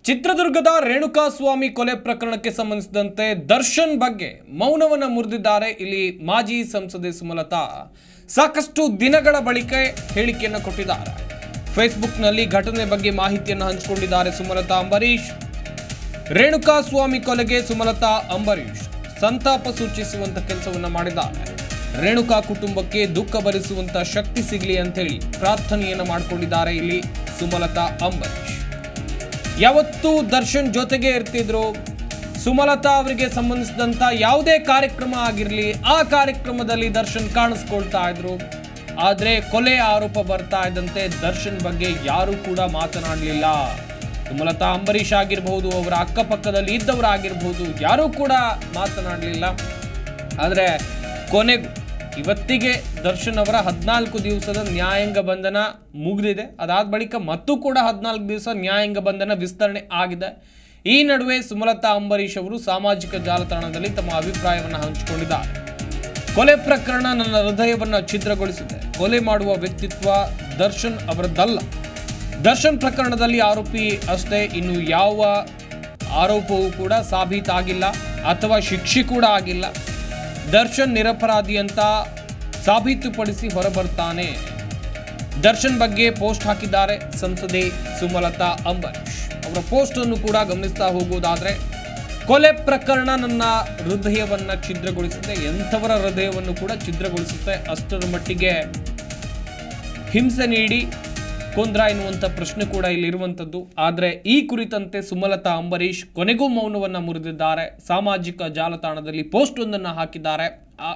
ಚಿತ್ರದುರ್ಗದ ರೇಣುಕಾಸ್ವಾಮಿ ಕೊಲೆ ಪ್ರಕರಣಕ್ಕೆ ಸಂಬಂಧಿಸಿದಂತೆ ದರ್ಶನ್ ಬಗ್ಗೆ ಮೌನವನ್ನ ಮುರಿದಿದ್ದಾರೆ ಇಲ್ಲಿ ಮಾಜಿ ಸಂಸದೆ ಸುಮಲತಾ ಸಾಕಷ್ಟು ದಿನಗಳ ಬಳಿಕ ಹೇಳಿಕೆಯನ್ನು ಕೊಟ್ಟಿದ್ದಾರೆ ಫೇಸ್ಬುಕ್ನಲ್ಲಿ ಘಟನೆ ಬಗ್ಗೆ ಮಾಹಿತಿಯನ್ನು ಹಂಚಿಕೊಂಡಿದ್ದಾರೆ ಸುಮಲತಾ ಅಂಬರೀಶ್ ರೇಣುಕಾಸ್ವಾಮಿ ಕೊಲೆಗೆ ಸುಮಲತಾ ಅಂಬರೀಶ್ ಸಂತಾಪ ಸೂಚಿಸುವಂತ ಕೆಲಸವನ್ನ ಮಾಡಿದ್ದಾರೆ ರೇಣುಕಾ ಕುಟುಂಬಕ್ಕೆ ದುಃಖ ಭರಿಸುವಂತ ಶಕ್ತಿ ಸಿಗಲಿ ಅಂತೇಳಿ ಪ್ರಾರ್ಥನೆಯನ್ನ ಮಾಡಿಕೊಂಡಿದ್ದಾರೆ ಇಲ್ಲಿ ಸುಮಲತಾ ಅಂಬರೀಶ್ ಯಾವತ್ತೂ ದರ್ಶನ್ ಜೊತೆಗೆ ಇರ್ತಿದ್ರು ಸುಮಲತಾ ಅವರಿಗೆ ಸಂಬಂಧಿಸಿದಂತ ಯಾವುದೇ ಕಾರ್ಯಕ್ರಮ ಆಗಿರಲಿ ಆ ಕಾರ್ಯಕ್ರಮದಲ್ಲಿ ದರ್ಶನ್ ಕಾಣಿಸ್ಕೊಳ್ತಾ ಇದ್ರು ಆದ್ರೆ ಕೊಲೆ ಆರೋಪ ಬರ್ತಾ ಇದ್ದಂತೆ ದರ್ಶನ್ ಬಗ್ಗೆ ಯಾರು ಕೂಡ ಮಾತನಾಡಲಿಲ್ಲ ಸುಮಲತಾ ಅಂಬರೀಷ್ ಆಗಿರಬಹುದು ಅವರ ಅಕ್ಕಪಕ್ಕದಲ್ಲಿ ಇದ್ದವರಾಗಿರ್ಬಹುದು ಯಾರೂ ಕೂಡ ಮಾತನಾಡಲಿಲ್ಲ ಆದರೆ ಕೊನೆಗೂ ಇವತ್ತಿಗೆ ದರ್ಶನ್ ಅವರ ಹದಿನಾಲ್ಕು ದಿವಸದ ನ್ಯಾಯಾಂಗ ಬಂಧನ ಮುಗಿದಿದೆ ಅದಾದ ಬಳಿಕ ಮತ್ತೂ ಕೂಡ ಹದಿನಾಲ್ಕು ದಿವಸ ನ್ಯಾಯಾಂಗ ಬಂಧನ ವಿಸ್ತರಣೆ ಆಗಿದೆ ಈ ನಡುವೆ ಸುಮಲತಾ ಅಂಬರೀಷ್ ಅವರು ಸಾಮಾಜಿಕ ಜಾಲತಾಣದಲ್ಲಿ ತಮ್ಮ ಅಭಿಪ್ರಾಯವನ್ನು ಹಂಚಿಕೊಂಡಿದ್ದಾರೆ ಕೊಲೆ ಪ್ರಕರಣ ನನ್ನ ಹೃದಯವನ್ನ ಛಿದ್ರಗೊಳಿಸಿದೆ ಕೊಲೆ ಮಾಡುವ ವ್ಯಕ್ತಿತ್ವ ದರ್ಶನ್ ಅವರದ್ದಲ್ಲ ದರ್ಶನ್ ಪ್ರಕರಣದಲ್ಲಿ ಆರೋಪಿ ಅಷ್ಟೇ ಇನ್ನು ಯಾವ ಆರೋಪವೂ ಕೂಡ ಸಾಬೀತಾಗಿಲ್ಲ ಅಥವಾ ಶಿಕ್ಷೆ ಕೂಡ ಆಗಿಲ್ಲ ದರ್ಶನ್ ನಿರಪರಾಧಿ ಅಂತ ಸಾಬೀತುಪಡಿಸಿ ಹೊರಬರ್ತಾನೆ ದರ್ಶನ್ ಬಗ್ಗೆ ಪೋಸ್ಟ್ ಹಾಕಿದ್ದಾರೆ ಸಂಸದೆ ಸುಮಲತಾ ಅಂಬರೀಶ್ ಅವರ ಪೋಸ್ಟ್ ಅನ್ನು ಕೂಡ ಗಮನಿಸ್ತಾ ಹೋಗುವುದಾದ್ರೆ ಕೊಲೆ ಪ್ರಕರಣ ನನ್ನ ಹೃದಯವನ್ನ ಛಿದ್ರಗೊಳಿಸುತ್ತೆ ಎಂಥವರ ಹೃದಯವನ್ನು ಕೂಡ ಛಿದ್ರಗೊಳಿಸುತ್ತೆ ಅಷ್ಟರ ಮಟ್ಟಿಗೆ ಹಿಂಸೆ ನೀಡಿ ಕೊಂದ್ರ ಎನ್ನುವಂಥ ಪ್ರಶ್ನೆ ಕೂಡ ಇಲ್ಲಿರುವಂಥದ್ದು ಆದರೆ ಈ ಕುರಿತಂತೆ ಸುಮಲತಾ ಅಂಬರೀಶ್ ಕೊನೆಗೂ ಮೌನವನ್ನು ಮುರಿದಿದ್ದಾರೆ ಸಾಮಾಜಿಕ ಜಾಲತಾಣದಲ್ಲಿ ಪೋಸ್ಟ್ ಒಂದನ್ನು ಹಾಕಿದ್ದಾರೆ ಆ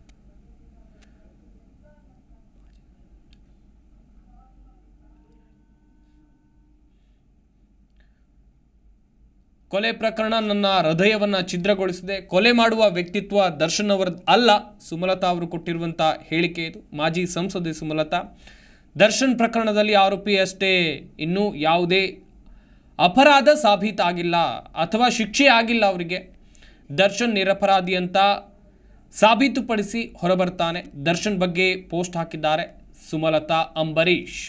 ಕೊಲೆ ಪ್ರಕರಣ ನನ್ನ ಹೃದಯವನ್ನ ಛಿದ್ರಗೊಳಿಸಿದೆ ಕೊಲೆ ಮಾಡುವ ವ್ಯಕ್ತಿತ್ವ ದರ್ಶನ್ ಅವರದ್ದು ಅಲ್ಲ ಸುಮಲತಾ ಅವರು ಕೊಟ್ಟಿರುವಂಥ ಹೇಳಿಕೆ ಇದು ಮಾಜಿ ಸಂಸದೆ ಸುಮಲತಾ ದರ್ಶನ್ ಪ್ರಕರಣದಲ್ಲಿ ಆರೋಪಿ ಅಷ್ಟೇ ಇನ್ನೂ ಯಾವುದೇ ಅಪರಾಧ ಸಾಬೀತಾಗಿಲ್ಲ ಅಥವಾ ಶಿಕ್ಷೆ ಆಗಿಲ್ಲ ಅವರಿಗೆ ದರ್ಶನ್ ನಿರಪರಾಧಿ ಅಂತ ಸಾಬೀತುಪಡಿಸಿ ಹೊರಬರ್ತಾನೆ ದರ್ಶನ್ ಬಗ್ಗೆ ಪೋಸ್ಟ್ ಹಾಕಿದ್ದಾರೆ ಸುಮಲತಾ ಅಂಬರೀಶ್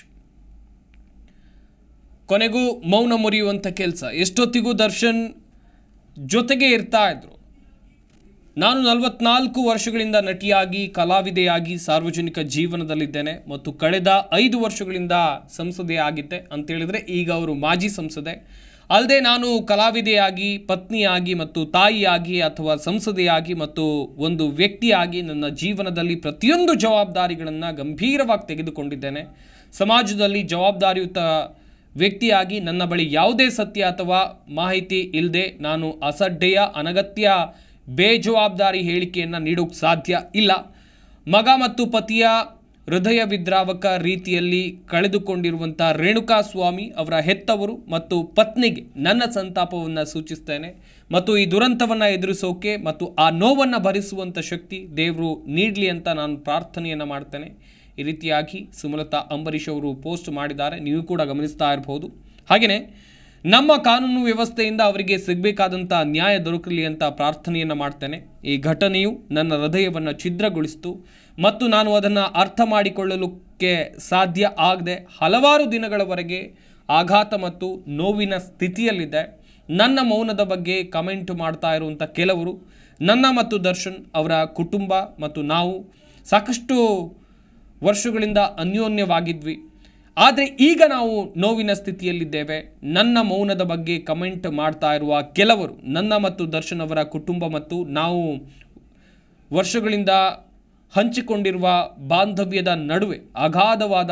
ಕೊನೆಗೂ ಮೌನ ಮುರಿಯುವಂಥ ಕೆಲಸ ಎಷ್ಟೊತ್ತಿಗೂ ದರ್ಶನ್ ಜೊತೆಗೆ ಇರ್ತಾ ಇದ್ರು ನಾನು ನಲವತ್ನಾಲ್ಕು ವರ್ಷಗಳಿಂದ ನಟಿಯಾಗಿ ಕಲಾವಿದೆಯಾಗಿ ಸಾರ್ವಜನಿಕ ಜೀವನದಲ್ಲಿದ್ದೇನೆ ಮತ್ತು ಕಳೆದ ಐದು ವರ್ಷಗಳಿಂದ ಸಂಸದೆ ಆಗಿದ್ದೆ ಅಂತೇಳಿದರೆ ಈಗ ಅವರು ಮಾಜಿ ಸಂಸದೆ ಅಲ್ಲದೆ ನಾನು ಕಲಾವಿದೆಯಾಗಿ ಪತ್ನಿಯಾಗಿ ಮತ್ತು ತಾಯಿಯಾಗಿ ಅಥವಾ ಸಂಸದೆಯಾಗಿ ಮತ್ತು ಒಂದು ವ್ಯಕ್ತಿಯಾಗಿ ನನ್ನ ಜೀವನದಲ್ಲಿ ಪ್ರತಿಯೊಂದು ಜವಾಬ್ದಾರಿಗಳನ್ನು ಗಂಭೀರವಾಗಿ ತೆಗೆದುಕೊಂಡಿದ್ದೇನೆ ಸಮಾಜದಲ್ಲಿ ಜವಾಬ್ದಾರಿಯುತ ವ್ಯಕ್ತಿಯಾಗಿ ನನ್ನ ಬಳಿ ಯಾವುದೇ ಸತ್ಯ ಅಥವಾ ಮಾಹಿತಿ ಇಲ್ಲದೆ ನಾನು ಅಸಡ್ಡೆಯ ಅನಗತ್ಯ ಬೇಜವಾಬ್ದಾರಿ ಹೇಳಿಕೆಯನ್ನು ನೀಡೋಕ್ಕೆ ಸಾಧ್ಯ ಇಲ್ಲ ಮಗ ಮತ್ತು ಪತಿಯ ಹೃದಯ ವಿದ್ರಾವಕ ರೀತಿಯಲ್ಲಿ ಕಳೆದುಕೊಂಡಿರುವಂಥ ರೇಣುಕಾ ಸ್ವಾಮಿ ಅವರ ಹೆತ್ತವರು ಮತ್ತು ಪತ್ನಿಗೆ ನನ್ನ ಸಂತಾಪವನ್ನು ಸೂಚಿಸ್ತೇನೆ ಮತ್ತು ಈ ದುರಂತವನ್ನು ಎದುರಿಸೋಕೆ ಮತ್ತು ಆ ನೋವನ್ನು ಭರಿಸುವಂಥ ಶಕ್ತಿ ದೇವರು ನೀಡಲಿ ಅಂತ ನಾನು ಪ್ರಾರ್ಥನೆಯನ್ನು ಮಾಡ್ತೇನೆ ಈ ರೀತಿಯಾಗಿ ಸುಮಲತಾ ಅಂಬರೀಷ್ ಅವರು ಪೋಸ್ಟ್ ಮಾಡಿದ್ದಾರೆ ನೀವು ಕೂಡ ಗಮನಿಸ್ತಾ ಇರಬಹುದು ಹಾಗೆಯೇ ನಮ್ಮ ಕಾನೂನು ವ್ಯವಸ್ಥೆಯಿಂದ ಅವರಿಗೆ ಸಿಗಬೇಕಾದಂಥ ನ್ಯಾಯ ದೊರಕಲಿ ಅಂತ ಪ್ರಾರ್ಥನೆಯನ್ನು ಮಾಡ್ತೇನೆ ಈ ಘಟನೆಯು ನನ್ನ ಹೃದಯವನ್ನು ಛಿದ್ರಗೊಳಿಸಿತು ಮತ್ತು ನಾನು ಅದನ್ನು ಅರ್ಥ ಮಾಡಿಕೊಳ್ಳಲಿಕ್ಕೆ ಸಾಧ್ಯ ಆಗದೆ ಹಲವಾರು ದಿನಗಳವರೆಗೆ ಆಘಾತ ಮತ್ತು ನೋವಿನ ಸ್ಥಿತಿಯಲ್ಲಿದೆ ನನ್ನ ಮೌನದ ಬಗ್ಗೆ ಕಮೆಂಟ್ ಮಾಡ್ತಾ ಇರುವಂಥ ಕೆಲವರು ನನ್ನ ಮತ್ತು ದರ್ಶನ್ ಅವರ ಕುಟುಂಬ ಮತ್ತು ನಾವು ಸಾಕಷ್ಟು ವರ್ಷಗಳಿಂದ ಅನ್ಯೋನ್ಯವಾಗಿದ್ವಿ ಆದರೆ ಈಗ ನಾವು ನೋವಿನ ಸ್ಥಿತಿಯಲ್ಲಿದ್ದೇವೆ ನನ್ನ ಮೌನದ ಬಗ್ಗೆ ಕಮೆಂಟ್ ಮಾಡ್ತಾ ಇರುವ ಕೆಲವರು ನನ್ನ ಮತ್ತು ದರ್ಶನ್ ಅವರ ಕುಟುಂಬ ಮತ್ತು ನಾವು ವರ್ಷಗಳಿಂದ ಹಂಚಿಕೊಂಡಿರುವ ಬಾಂಧವ್ಯದ ನಡುವೆ ಅಗಾಧವಾದ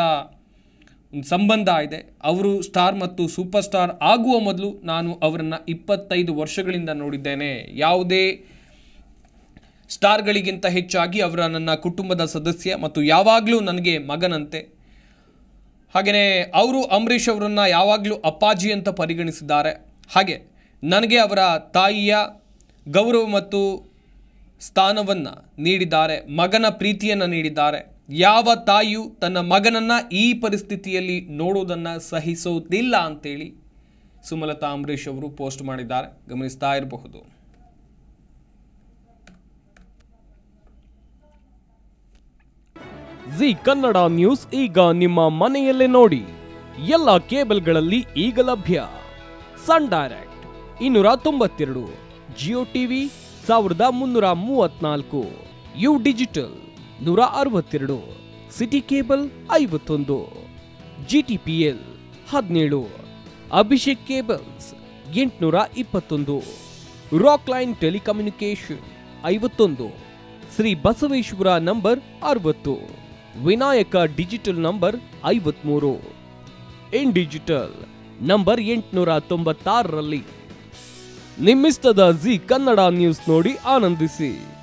ಸಂಬಂಧ ಇದೆ ಅವರು ಸ್ಟಾರ್ ಮತ್ತು ಸೂಪರ್ ಸ್ಟಾರ್ ಆಗುವ ಮೊದಲು ನಾನು ಅವರನ್ನು ಇಪ್ಪತ್ತೈದು ವರ್ಷಗಳಿಂದ ನೋಡಿದ್ದೇನೆ ಯಾವುದೇ ಸ್ಟಾರ್ಗಳಿಗಿಂತ ಹೆಚ್ಚಾಗಿ ಅವರ ನನ್ನ ಕುಟುಂಬದ ಸದಸ್ಯ ಮತ್ತು ಯಾವಾಗಲೂ ನನಗೆ ಮಗನಂತೆ ಹಾಗೆಯೇ ಅವರು ಅಂಬರೀಷ್ ಅವರನ್ನು ಯಾವಾಗಲೂ ಅಪ್ಪಾಜಿ ಅಂತ ಪರಿಗಣಿಸಿದ್ದಾರೆ ಹಾಗೆ ನನಗೆ ಅವರ ತಾಯಿಯ ಗೌರವ ಮತ್ತು ಸ್ಥಾನವನ್ನು ನೀಡಿದ್ದಾರೆ ಮಗನ ಪ್ರೀತಿಯನ್ನು ನೀಡಿದ್ದಾರೆ ಯಾವ ತಾಯಿಯು ತನ್ನ ಮಗನನ್ನು ಈ ಪರಿಸ್ಥಿತಿಯಲ್ಲಿ ನೋಡುವುದನ್ನು ಸಹಿಸೋದಿಲ್ಲ ಅಂತೇಳಿ ಸುಮಲತಾ ಅಂಬರೀಷ್ ಅವರು ಪೋಸ್ಟ್ ಮಾಡಿದ್ದಾರೆ ಗಮನಿಸ್ತಾ ಇರಬಹುದು ಜಿ ಕನ್ನಡ ನ್ಯೂಸ್ ಈಗ ನಿಮ್ಮ ಮನೆಯಲ್ಲೇ ನೋಡಿ ಎಲ್ಲ ಕೇಬಲ್ಗಳಲ್ಲಿ ಈಗ ಲಭ್ಯ ಸನ್ ಡೈರೆಕ್ಟ್ ಇನ್ನೂರ ತೊಂಬತ್ತೆರಡು ಜಿಯೋ ಟಿವಿ ಸಾವಿರದ ಮುನ್ನೂರ ಮೂವತ್ನಾಲ್ಕು ಯು ಡಿಜಿಟಲ್ ನೂರ ಅರವತ್ತೆರಡು ಸಿಟಿ ಕೇಬಲ್ ಐವತ್ತೊಂದು ಜಿಟಿಪಿಎಲ್ ಹದಿನೇಳು ಅಭಿಷೇಕ್ ಕೇಬಲ್ಸ್ ಎಂಟುನೂರ ಇಪ್ಪತ್ತೊಂದು ರಾಕ್ ಲೈನ್ ಟೆಲಿಕಮ್ಯುನಿಕೇಶನ್ ಐವತ್ತೊಂದು ಶ್ರೀ ಬಸವೇಶ್ವರ ನಂಬರ್ ಅರವತ್ತು ವಿನಾಯಕ ಡಿಜಿಟಲ್ ನಂಬರ್ ಐವತ್ಮೂರು ಇನ್ ಡಿಜಿಟಲ್ ನಂಬರ್ ಎಂಟುನೂರ ತೊಂಬತ್ತಾರರಲ್ಲಿ ನಿಮ್ಮಿಸ್ತದ ಜಿ ಕನ್ನಡ ನ್ಯೂಸ್ ನೋಡಿ ಆನಂದಿಸಿ